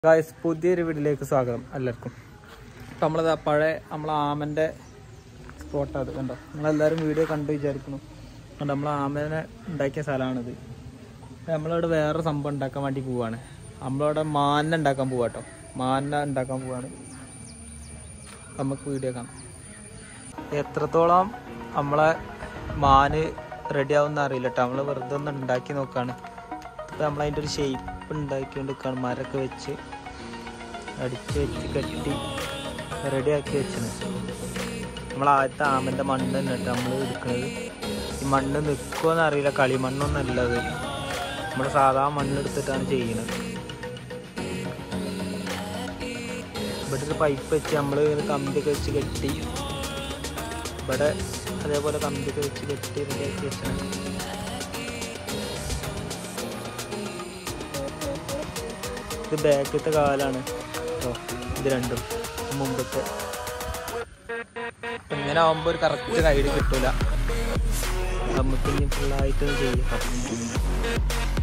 Guys പുതിയൊരു വീട്ടിലേക്ക് സ്വാഗതം എല്ലാവർക്കും അപ്പം നമ്മളത് പഴയ നമ്മളെ ആമൻ്റെ സ്പോട്ട് അത് കണ്ടോ നിങ്ങളെല്ലാവരും വീഡിയോ കണ്ടു വിചാരിക്കുന്നു കണ്ടോ നമ്മളെ ആമനെ ഉണ്ടാക്കിയ സ്ഥലമാണിത് അപ്പം നമ്മളിവിടെ വേറെ സംഭവം ഉണ്ടാക്കാൻ വേണ്ടി പോവാണ് നമ്മളിവിടെ മാന ഉണ്ടാക്കാൻ പോവാ കേട്ടോ മാന ഉണ്ടാക്കാൻ പോവാണ് നമുക്ക് വീഡിയോ കാണാം എത്രത്തോളം നമ്മളെ മാന് റെഡി ആവുമെന്ന് അറിയില്ല കേട്ടോ നമ്മൾ വെറുതെ ഒന്ന് ഉണ്ടാക്കി നോക്കാണ് ഇപ്പം നമ്മളതിൻ്റെ ഒരു ഷേപ്പ് ഉണ്ടാക്കിക്കൊണ്ട് നിൽക്കുകയാണ് മരമൊക്കെ വെച്ച് അടിച്ച് വെച്ച് കെട്ടി റെഡിയാക്കി വെച്ചാണ് നമ്മൾ ആദ്യത്തെ ആമൻ്റെ മണ്ണ് തന്നെ കേട്ടോ നമ്മൾ എടുക്കുന്നത് ഈ മണ്ണ് നിൽക്കുമെന്ന് അറിയില്ല കളിമണ്ണൊന്നും അല്ല അത് നമ്മൾ സാധാ മണ്ണെടുത്തിട്ടാണ് ചെയ്യുന്നത് ഇവിടെ ഒരു പൈപ്പ് വെച്ച് നമ്മൾ കമ്പിയൊക്കെ വെച്ച് കെട്ടി ഇവിടെ അതേപോലെ കമ്പിയൊക്കെ വെച്ച് കെട്ടി റെഡിയാക്കി വെച്ചാണ് ഇത് ബാക്കത്തെ കാലാണ് കേട്ടോ ഇത് രണ്ടും മുമ്പത്തെ ഇങ്ങനെ ആവുമ്പോൾ ഒരു കറക്റ്റ് ഐഡിയ കിട്ടൂല നമുക്ക് ഇനി ഫുള്ളായിട്ടൊന്ന് ചെയ്യാം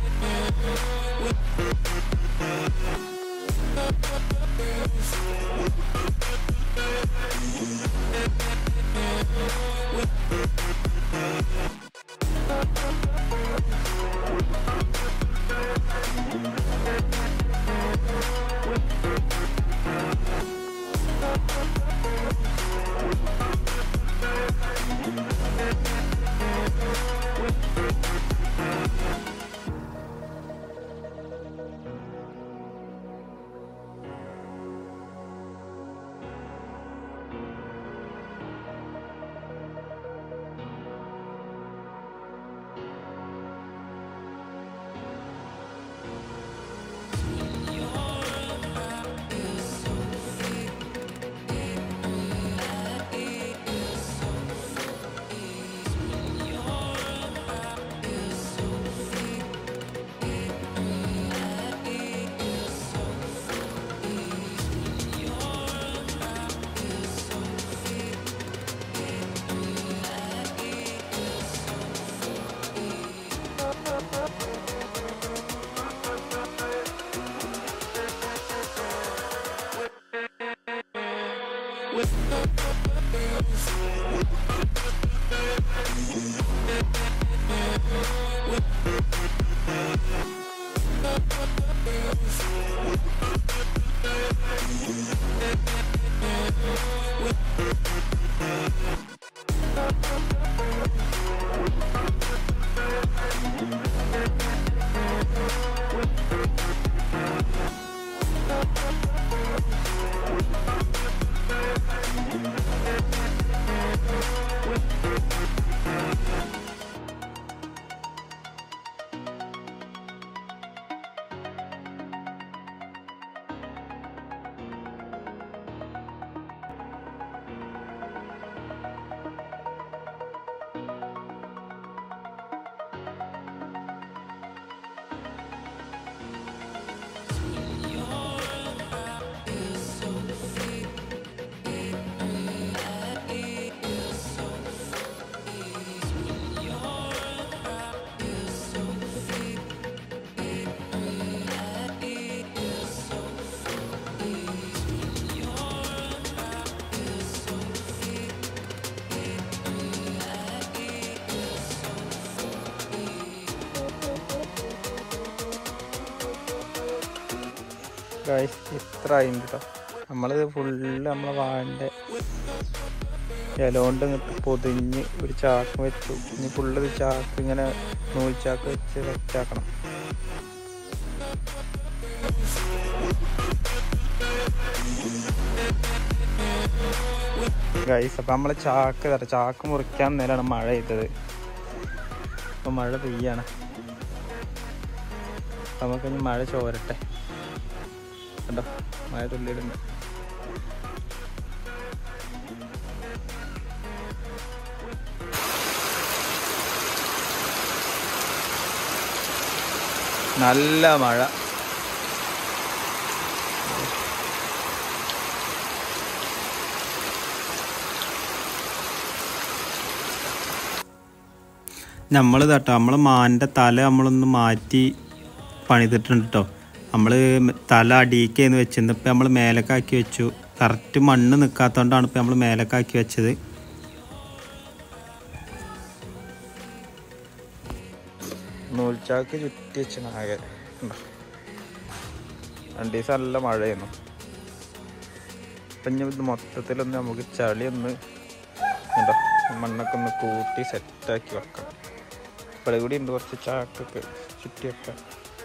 ഗൈസ് ഇത്ര ആയിണ്ട് കേട്ടോ നമ്മളിത് ഫുള്ള് നമ്മളെ വാഴൻ്റെ ഇല കൊണ്ട് ഇങ്ങോട്ട് പൊതിഞ്ഞ് ഒരു ചാക്ക് വെച്ചു ഇനി ഫുള്ള് ഒരു ചാക്ക് ഇങ്ങനെ നൂൽ ചാക്ക് വെച്ച് വെച്ചാക്കണം ഗൈസ് അപ്പം നമ്മളെ ചാക്ക് തരാം ചാക്ക് മുറിക്കാൻ നേരമാണ് മഴ ചെയ്തത് അപ്പം മഴ പെയ്യാണ് നമുക്കിനി മഴ ചോരട്ടെ കണ്ടോ മഴ തുള്ളിയിടുന്നു നല്ല മഴ നമ്മൾ കേട്ടോ നമ്മൾ മാൻ്റെ തല നമ്മളൊന്ന് മാറ്റി പണിതിട്ടുണ്ട് കേട്ടോ നമ്മൾ തല അടിയിക്കേന്ന് വെച്ചിരുന്നു ഇപ്പം നമ്മൾ മേലക്കാക്കി വെച്ചു കറക്റ്റ് മണ്ണ് നിൽക്കാത്തതുകൊണ്ടാണ് ഇപ്പം നമ്മൾ മേലക്കാക്കി വെച്ചത് നൂൽച്ചാക്ക് ചുറ്റി വെച്ചാൽ ആകെ ഉണ്ടോ? രണ്ട് ദിവസം നല്ല മഴയായിരുന്നു ഇപ്പം ഇനി ഇത് മൊത്തത്തിലൊന്ന് നമുക്ക് ചളി ഒന്ന് ഉണ്ടോ മണ്ണൊക്കെ ഒന്ന് കൂട്ടി സെറ്റാക്കി വെക്കാം ഇവിടെ കൂടി ഉണ്ട് കുറച്ച് ചാക്കൊക്കെ ചുറ്റി വെക്കാം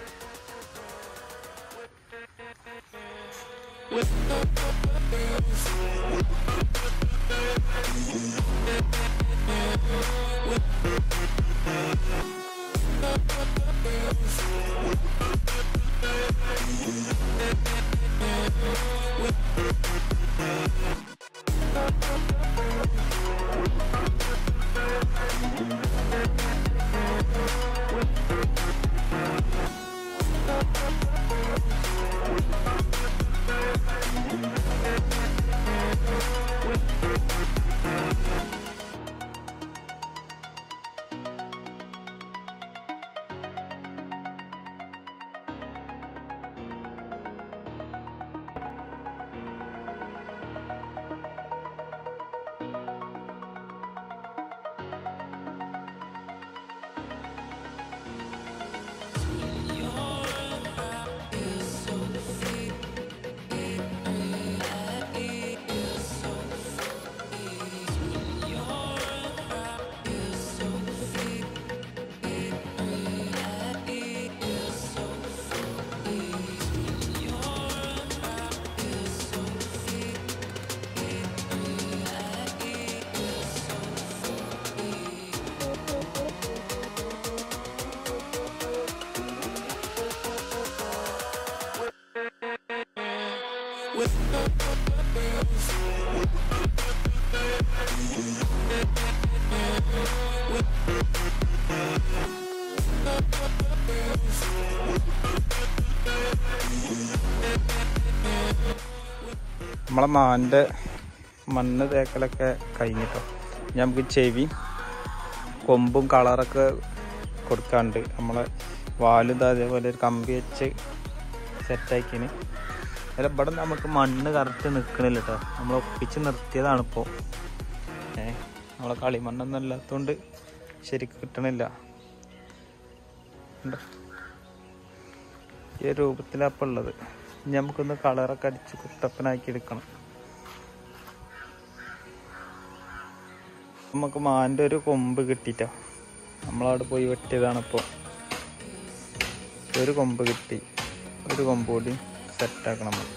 നമ്മളെ മാൻ്റെ മണ്ണ് തേക്കലൊക്കെ കഴിഞ്ഞിട്ടോ ഇനി നമുക്ക് ചെവി കൊമ്പും കളറൊക്കെ കൊടുക്കാണ്ട് നമ്മളെ വാലും ദാ അതേപോലെ ഒരു കമ്പി വെച്ച് സെറ്റാക്കിന് അല്ല ഇവിടെ നമുക്ക് മണ്ണ് കറക്റ്റ് നിൽക്കണില്ല കേട്ടോ നമ്മൾ ഒപ്പിച്ച് നിർത്തിയതാണ് ഇപ്പോൾ ഏ നമ്മളെ കളിമണ്ണൊന്നും അല്ലാത്തതുകൊണ്ട് ശരിക്കും കിട്ടണില്ല ഉണ്ടോ? ഈ ഒരു രൂപത്തിലാണ് ഇപ്പോൾ ഉള്ളത് ഇനി നമുക്കൊന്ന് കളറൊക്കെ അടിച്ച് കുട്ടപ്പനാക്കി എടുക്കണം നമുക്ക് മാൻ്റെ ഒരു കൊമ്പ് കിട്ടിട്ടോ നമ്മളവിടെ പോയി വെട്ടിയതാണ് ഇപ്പോൾ ഒരു കൊമ്പ് കിട്ടി ഒരു കൊമ്പ് കൂടി സെറ്റാക്കണം നമ്മൾ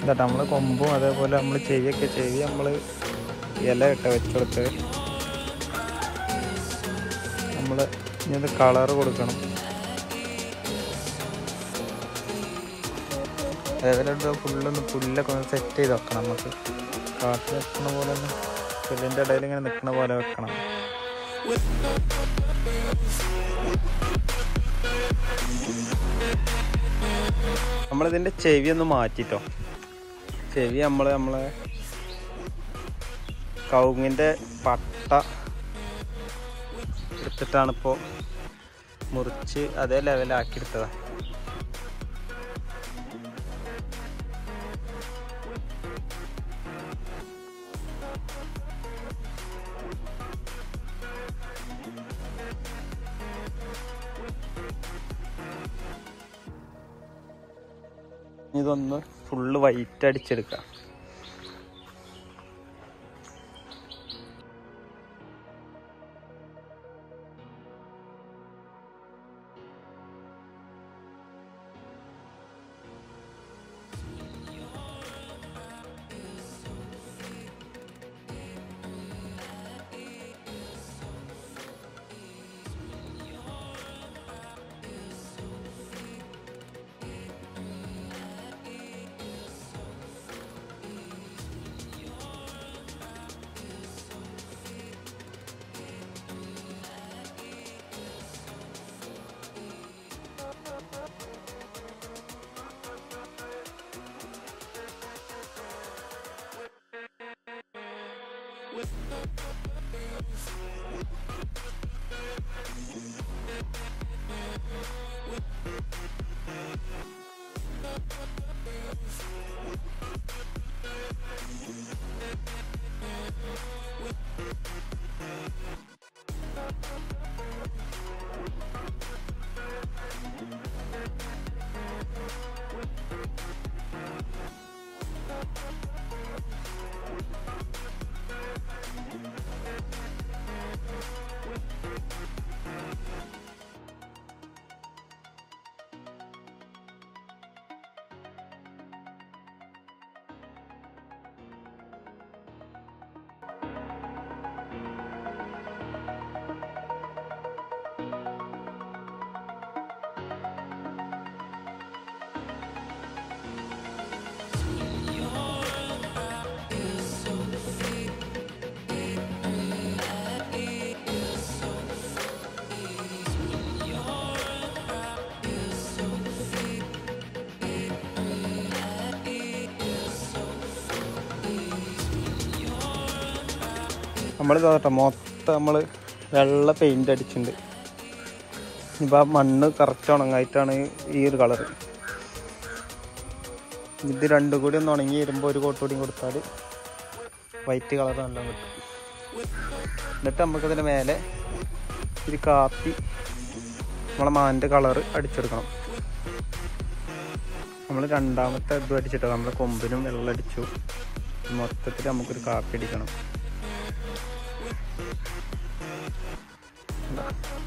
എന്നിട്ട് നമ്മൾ കൊമ്പും അതേപോലെ നമ്മൾ ചെവിയൊക്കെ ചെവി നമ്മൾ ഇല ഇട്ട് വെച്ചെടുത്ത് നമ്മൾ ഇനി കളർ കൊടുക്കണം അതേപോലെ ഫുള്ളൊന്ന് പുല്ലൊക്കെ ഒന്ന് സെറ്റ് ചെയ്ത് വെക്കണം നമുക്ക് കാട്ടിൽ വെക്കണ പോലെ ഒന്ന് പുല്ലിൻ്റെ ഇടയിൽ ഇങ്ങനെ നിൽക്കണ പോലെ വെക്കണം നമ്മളിതിൻ്റെ ചെവി ഒന്ന് മാറ്റിട്ടോ ചെവി നമ്മൾ നമ്മളെ കവുങ്ങിൻ്റെ പട്ട എടുത്തിട്ടാണ് ഇപ്പോൾ മുറിച്ച് അതേ ലെവലാക്കി എടുത്തതാണ് ഇതൊന്ന് ഫുള്ള് വൈറ്റ് അടിച്ചെടുക്കാം നമ്മൾ കേട്ടോ മൊത്തം നമ്മൾ വെള്ള പെയിന്റ് അടിച്ചിട്ടുണ്ട് ഇപ്പം ആ മണ്ണ് കറക്റ്റ് ഉണങ്ങായിട്ടാണ് ഈ ഒരു കളറ് ഇത് രണ്ടും കൂടി ഒന്ന് ഉണങ്ങി വരുമ്പോൾ ഒരു കോട്ട് കൂടി കൊടുത്താൽ വൈറ്റ് കളർ നല്ല കിട്ടും എന്നിട്ട് നമുക്കതിൻ്റെ മേലെ ഒരു കാപ്പി നമ്മളെ മാൻ്റെ കളറ് അടിച്ചെടുക്കണം നമ്മൾ രണ്ടാമത്തെ ഇത് അടിച്ചിട്ടോ നമ്മളെ കൊമ്പിനും വെള്ളം അടിച്ചു മൊത്തത്തിൽ നമുക്കൊരു കാപ്പി അടിക്കണം കണ്ടോ?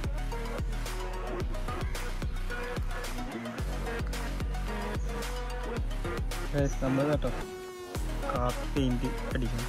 Guys, നമ്മൾ കേട്ടോ കാപ്പി പെയിന്റ് അടിക്കണം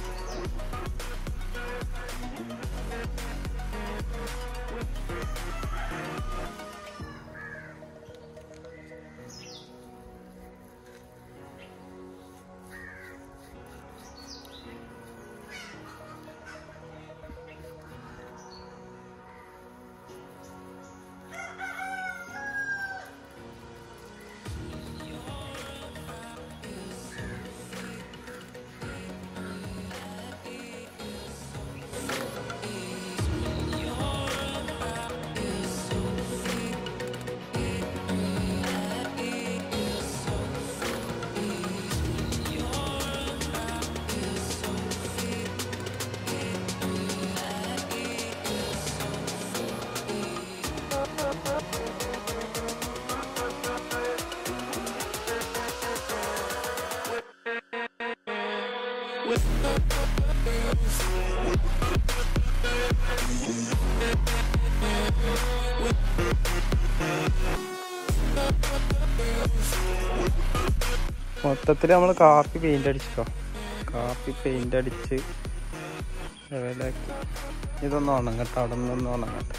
മൊത്തത്തിൽ നമ്മൾ കാപ്പി പെയിന്റ് അടിച്ചോ കാപ്പി പെയിന്റ് അടിച്ച് ലെവലാക്കി ഇതൊന്നും ഉണങ്ങട്ടെ അവിടെ നിന്നൊന്നും ഉണങ്ങട്ടെ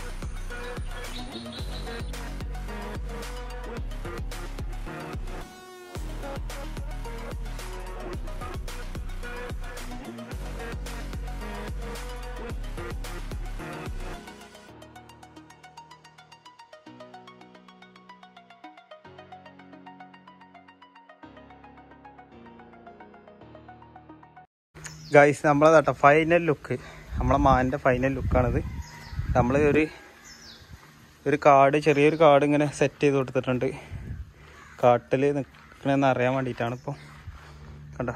ഗൈസ് നമ്മളതാട്ടോ ഫൈനൽ ലുക്ക് നമ്മളെ മാൻ്റെ ഫൈനൽ ലുക്കാണിത് നമ്മൾ ഒരു ഒരു കാട് ചെറിയൊരു കാട് ഇങ്ങനെ സെറ്റ് ചെയ്ത് കൊടുത്തിട്ടുണ്ട് കാട്ടിൽ നിൽക്കണമെന്ന് അറിയാൻ വേണ്ടിയിട്ടാണ് ഇപ്പോൾ കണ്ടോ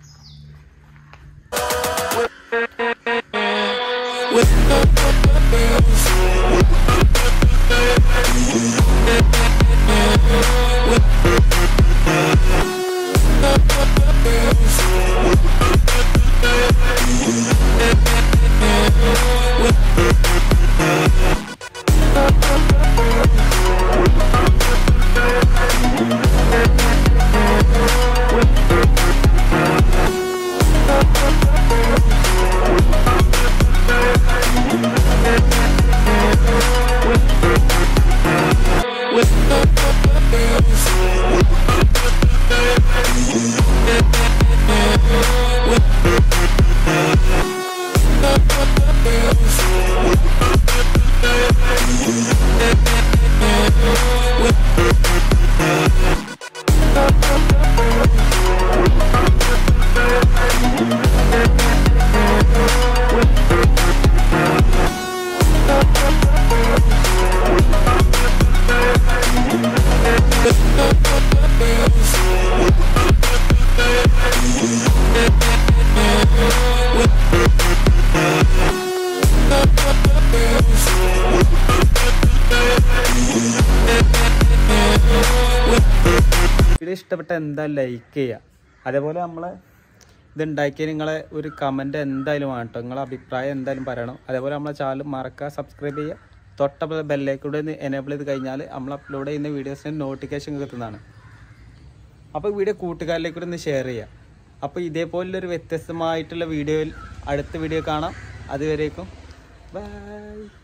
വീഡിയോ ഇഷ്ടപ്പെട്ട എന്താ ലൈക്ക് ചെയ്യുക അതേപോലെ നമ്മൾ ഇത് ഉണ്ടാക്കിയ നിങ്ങളെ ഒരു കമൻറ്റ് എന്തായാലും വേണം കേട്ടോ നിങ്ങളെ അഭിപ്രായം എന്തായാലും പറയണം അതേപോലെ നമ്മളെ ചാനൽ മറക്കുക സബ്സ്ക്രൈബ് ചെയ്യുക തൊട്ടപ്പോൾ ബെല്ലേക്കൂടെ എനേബിൾ ചെയ്ത് കഴിഞ്ഞാൽ നമ്മൾ അപ്ലോഡ് ചെയ്യുന്ന വീഡിയോസിന് നോട്ടിഫിക്കേഷൻ കിട്ടുന്നതാണ് അപ്പോൾ വീഡിയോ കൂട്ടുകാരിലേക്ക് കൂടെ ഒന്ന് ഷെയർ ചെയ്യുക അപ്പോൾ ഇതേപോലുള്ളൊരു വ്യത്യസ്തമായിട്ടുള്ള വീഡിയോയിൽ അടുത്ത വീഡിയോ കാണാം അതുവരേക്കും ബൈ